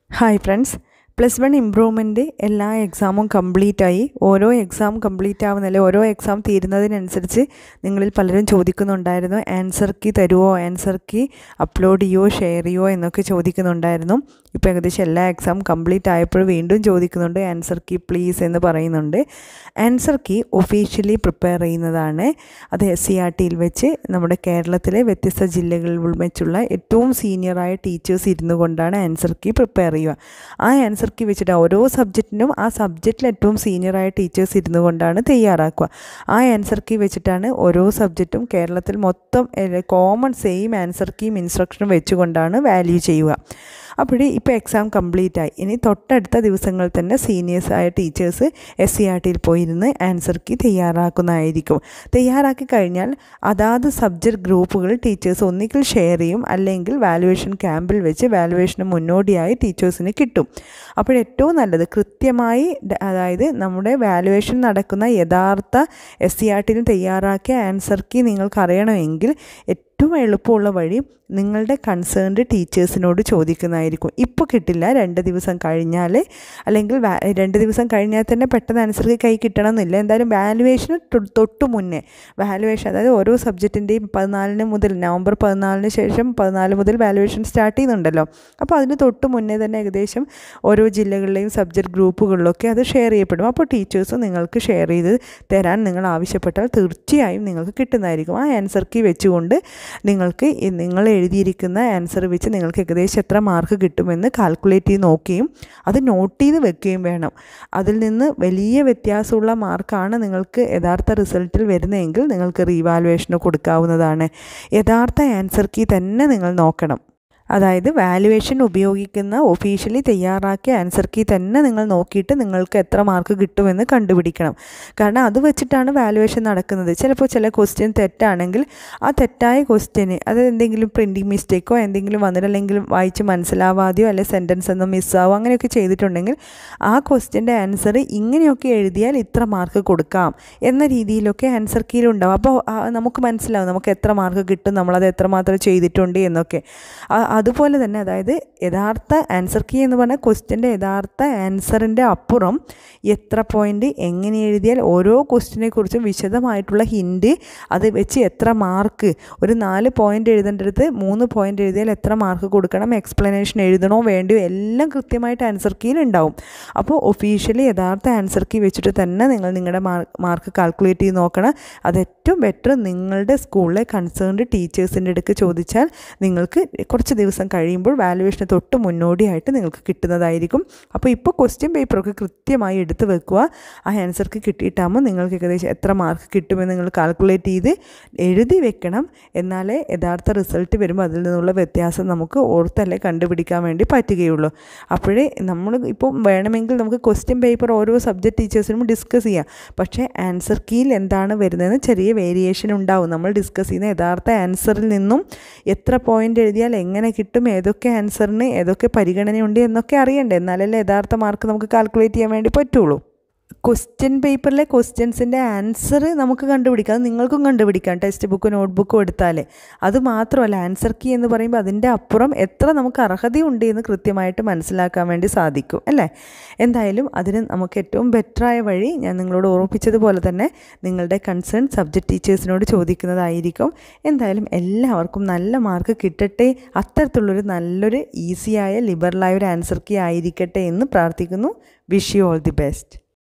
hi friends plus one improvement എല്ലാ എക്സാമും complete ആയി ഓരോ എക്സാം കംപ്ലീറ്റ് ആവുന്നല്ലേ ഓരോ എക്സാം തീരുന്നതിനനുസരിച്ച് നിങ്ങളിൽ പലരും ചോദിക്കുന്നുണ്ടായിരുന്നു ആൻസർ കീ തരുമോ ആൻസർ കീ അപ്ലോഡ് ചെയ്യുമോ ഷെയർ ചെയ്യുമോ എന്നൊക്കെ ചോദിക്കുന്നുണ്ടായിരുന്നു ഇപ്പോൾ ഏകദേശം എല്ലാ എക്സാം കംപ്ലീറ്റ് ആയപ്പോൾ വീണ്ടും ചോദിക്കുന്നുണ്ട് ആൻസർ കീ പ്ലീസ് എന്ന് പറയുന്നുണ്ട് ആൻസർ കീ ഒഫീഷ്യലി പ്രിപ്പയർ ചെയ്യുന്നതാണ് അത് എസ് സി ആർ ടിയിൽ വെച്ച് നമ്മുടെ കേരളത്തിലെ വ്യത്യസ്ത ജില്ലകളിൽ വെച്ചുള്ള ഏറ്റവും സീനിയറായ ടീച്ചേഴ്സ് ഇരുന്നു കൊണ്ടാണ് ആൻസർ കീ പ്രിപ്പയർ ചെയ്യുക ആ ആൻസർ കീ വെച്ചിട്ട് ഓരോ സബ്ജക്റ്റിനും ആ സബ്ജക്റ്റിൽ ഏറ്റവും സീനിയറായ ടീച്ചേഴ്സ് ഇരുന്നു കൊണ്ടാണ് തയ്യാറാക്കുക ആ ആൻസർ കീ വെച്ചിട്ടാണ് ഓരോ സബ്ജക്റ്റും കേരളത്തിൽ മൊത്തം കോമൺ സെയിം ആൻസർ കീം ഇൻസ്ട്രക്ഷനും വെച്ചുകൊണ്ടാണ് വാല്യൂ ചെയ്യുക അപ്പോൾ ഇപ്പോൾ എക്സാം കംപ്ലീറ്റ് ആയി ഇനി തൊട്ടടുത്ത ദിവസങ്ങളിൽ തന്നെ സീനിയേഴ്സ് ആയ ടീച്ചേഴ്സ് എസ് സി ആർ ടിയിൽ പോയിരുന്ന് ആൻസർ കീ തയ്യാറാക്കുന്നതായിരിക്കും തയ്യാറാക്കി കഴിഞ്ഞാൽ അതാത് സബ്ജക്റ്റ് ഗ്രൂപ്പുകൾ ടീച്ചേഴ്സ് ഒന്നിക്കിൽ ഷെയർ ചെയ്യും അല്ലെങ്കിൽ വാലുവേഷൻ ക്യാമ്പിൽ വെച്ച് വാലുവേഷന് മുന്നോടിയായി ടീച്ചേഴ്സിന് കിട്ടും അപ്പോൾ ഏറ്റവും നല്ലത് കൃത്യമായി അതായത് നമ്മുടെ വാലുവേഷൻ നടക്കുന്ന യഥാർത്ഥ എസ് സി ആർ ടിയിൽ തയ്യാറാക്കിയ ആൻസർ കീ നിങ്ങൾക്ക് അറിയണമെങ്കിൽ ഏറ്റവും എളുപ്പമുള്ള വഴി നിങ്ങളുടെ കൺസേൺഡ് ടീച്ചേഴ്സിനോട് ചോദിക്കുന്നതായിരിക്കും ഇപ്പോൾ കിട്ടില്ല രണ്ട് ദിവസം കഴിഞ്ഞാൽ അല്ലെങ്കിൽ രണ്ട് ദിവസം കഴിഞ്ഞാൽ തന്നെ പെട്ടെന്ന് ആൻസർ കൈ കിട്ടണമെന്നില്ല എന്തായാലും വാലുവേഷന് തൊട്ട് മുന്നേ വാലുവേഷൻ അതായത് ഓരോ സബ്ജക്റ്റിൻ്റെയും പതിനാലിന് മുതൽ നവംബർ പതിനാലിന് ശേഷം പതിനാല് മുതൽ വാലുവേഷൻ സ്റ്റാർട്ട് ചെയ്യുന്നുണ്ടല്ലോ അപ്പോൾ അതിന് തൊട്ട് മുന്നേ തന്നെ ഏകദേശം ഓരോ ജില്ലകളിലെയും സബ്ജക്റ്റ് ഗ്രൂപ്പുകളിലൊക്കെ അത് ഷെയർ ചെയ്യപ്പെടും അപ്പോൾ ടീച്ചേഴ്സ് നിങ്ങൾക്ക് ഷെയർ ചെയ്ത് തരാൻ നിങ്ങൾ ആവശ്യപ്പെട്ടാൽ തീർച്ചയായും നിങ്ങൾക്ക് കിട്ടുന്നതായിരിക്കും ആ ആൻസർ കീ വെച്ചുകൊണ്ട് നിങ്ങൾക്ക് നിങ്ങൾ എഴുതിയിരിക്കുന്ന ആൻസർ വെച്ച് നിങ്ങൾക്ക് ഏകദേശം എത്ര മാർക്ക് കിട്ടുമെന്ന് കാൽക്കുലേറ്റ് ചെയ്ത് നോക്കുകയും അത് നോട്ട് ചെയ്ത് വെക്കുകയും വേണം അതിൽ നിന്ന് വലിയ വ്യത്യാസമുള്ള മാർക്കാണ് നിങ്ങൾക്ക് യഥാർത്ഥ റിസൾട്ടിൽ വരുന്നതെങ്കിൽ നിങ്ങൾക്ക് റീവാലുവേഷന് കൊടുക്കാവുന്നതാണ് യഥാർത്ഥ ആൻസർ കീ തന്നെ നിങ്ങൾ നോക്കണം അതായത് വാലുവേഷൻ ഉപയോഗിക്കുന്ന ഒഫീഷ്യലി തയ്യാറാക്കിയ ആൻസർ കീ തന്നെ നിങ്ങൾ നോക്കിയിട്ട് നിങ്ങൾക്ക് എത്ര മാർക്ക് കിട്ടുമെന്ന് കണ്ടുപിടിക്കണം കാരണം അത് വെച്ചിട്ടാണ് വാലുവേഷൻ നടക്കുന്നത് ചിലപ്പോൾ ചില ക്വസ്റ്റ്യൻ തെറ്റാണെങ്കിൽ ആ തെറ്റായ ക്വസ്റ്റ്യന് അത് എന്തെങ്കിലും പ്രിൻറ്റിങ് മിസ്റ്റേക്കോ എന്തെങ്കിലും വന്നിട്ട് അല്ലെങ്കിൽ വായിച്ച് മനസ്സിലാവാതെയോ അല്ലെങ്കിൽ സെൻറ്റൻസ് ഒന്നും മിസ്സാവോ അങ്ങനെയൊക്കെ ചെയ്തിട്ടുണ്ടെങ്കിൽ ആ ക്വസ്റ്റ്യൻ്റെ ആൻസർ ഇങ്ങനെയൊക്കെ എഴുതിയാൽ ഇത്ര മാർക്ക് കൊടുക്കാം എന്ന രീതിയിലൊക്കെ ആൻസർ കീയിലുണ്ടാവും അപ്പോൾ നമുക്ക് മനസ്സിലാവും നമുക്ക് എത്ര മാർക്ക് കിട്ടും നമ്മളത് എത്രമാത്രം ചെയ്തിട്ടുണ്ട് എന്നൊക്കെ അതുപോലെ തന്നെ അതായത് യഥാർത്ഥ ആൻസർ കീ എന്ന് പറഞ്ഞാൽ ക്വസ്റ്റ്യൻ്റെ യഥാർത്ഥ ആൻസറിൻ്റെ അപ്പുറം എത്ര പോയിൻ്റ് എങ്ങനെ എഴുതിയാൽ ഓരോ ക്വസ്റ്റിനെ കുറിച്ചും വിശദമായിട്ടുള്ള ഹിൻഡ് അത് വെച്ച് എത്ര മാർക്ക് ഒരു നാല് പോയിൻ്റ് എഴുതേണ്ടടുത്ത് മൂന്ന് പോയിൻ്റ് എഴുതിയാൽ എത്ര മാർക്ക് കൊടുക്കണം എക്സ്പ്ലനേഷൻ എഴുതണോ വേണ്ടിയോ എല്ലാം കൃത്യമായിട്ട് ആൻസർ കീയിൽ ഉണ്ടാവും അപ്പോൾ ഒഫീഷ്യലി യഥാർത്ഥ ആൻസർ കീ വെച്ചിട്ട് തന്നെ നിങ്ങൾ നിങ്ങളുടെ മാർക്ക് കാൽക്കുലേറ്റ് ചെയ്ത് നോക്കണം അത് ഏറ്റവും ബെറ്റർ നിങ്ങളുടെ സ്കൂളിലെ കൺസേൺഡ് ടീച്ചേഴ്സിൻ്റെ അടുക്ക് ചോദിച്ചാൽ നിങ്ങൾക്ക് കുറച്ച് ദിവസം കഴിയുമ്പോൾ വാലുവേഷന് തൊട്ട് മുന്നോടിയായിട്ട് നിങ്ങൾക്ക് കിട്ടുന്നതായിരിക്കും അപ്പോൾ ഇപ്പോൾ ക്വസ്റ്റ്യൻ പേപ്പറൊക്കെ കൃത്യമായി എടുത്ത് വെക്കുക ആ ആൻസർക്ക് കിട്ടിയിട്ടാകുമ്പോൾ നിങ്ങൾക്ക് ഏകദേശം എത്ര മാർക്ക് കിട്ടുമെന്ന് നിങ്ങൾ കാൽക്കുലേറ്റ് ചെയ്ത് എഴുതി വെക്കണം എന്നാലേ യഥാർത്ഥ റിസൾട്ട് വരുമ്പോൾ അതിൽ നിന്നുള്ള വ്യത്യാസം നമുക്ക് ഓർത്തല്ലേ കണ്ടുപിടിക്കാൻ വേണ്ടി പറ്റുകയുള്ളൂ അപ്പോഴേ നമ്മൾ ഇപ്പോൾ വേണമെങ്കിൽ നമുക്ക് ക്വസ്റ്റ്യൻ പേപ്പർ ഓരോ സബ്ജക്റ്റ് ടീച്ചേഴ്സിനും ഡിസ്കസ് ചെയ്യാം പക്ഷേ ആൻസർ കീയിൽ എന്താണ് വരുന്നതെന്ന് ചെറിയ വേരിയേഷൻ ഉണ്ടാവും നമ്മൾ ഡിസ്കസ് ചെയ്യുന്ന യഥാർത്ഥ ആൻസറിൽ നിന്നും എത്ര പോയിൻ്റ് എഴുതിയാൽ എങ്ങനെ കിട്ടും ഏതൊക്കെ ആൻസറിന് ഏതൊക്കെ പരിഗണനയുണ്ട് എന്നൊക്കെ അറിയണ്ടേ എന്നാലല്ലേ യഥാർത്ഥ മാർക്ക് നമുക്ക് കാൽക്കുലേറ്റ് ചെയ്യാൻ വേണ്ടി പറ്റുള്ളൂ ക്വസ്റ്റ്യൻ പേപ്പറിലെ ക്വസ്റ്റ്യൻസിൻ്റെ ആൻസർ നമുക്ക് കണ്ടുപിടിക്കാം അത് നിങ്ങൾക്കും കണ്ടുപിടിക്കാം ടെക്സ്റ്റ് ബുക്കും നോട്ട് ബുക്കും എടുത്താൽ അത് മാത്രമല്ല ആൻസർ കീ എന്ന് പറയുമ്പോൾ അതിൻ്റെ അപ്പുറം എത്ര നമുക്ക് അർഹതയുണ്ട് എന്ന് കൃത്യമായിട്ട് മനസ്സിലാക്കാൻ വേണ്ടി സാധിക്കും അല്ലേ എന്തായാലും അതിന് നമുക്ക് ഏറ്റവും ബെറ്ററായ വഴി ഞാൻ നിങ്ങളോട് ഓർമ്മിപ്പിച്ചതുപോലെ തന്നെ നിങ്ങളുടെ കൺസേൺ സബ്ജക്റ്റ് ടീച്ചേഴ്സിനോട് ചോദിക്കുന്നതായിരിക്കും എന്തായാലും എല്ലാവർക്കും നല്ല മാർക്ക് കിട്ടട്ടെ അത്തരത്തിലുള്ളൊരു നല്ലൊരു ഈസിയായ ലിബറലായ ഒരു ആൻസർ കീ ആയിരിക്കട്ടെ എന്ന് പ്രാർത്ഥിക്കുന്നു wish you all the best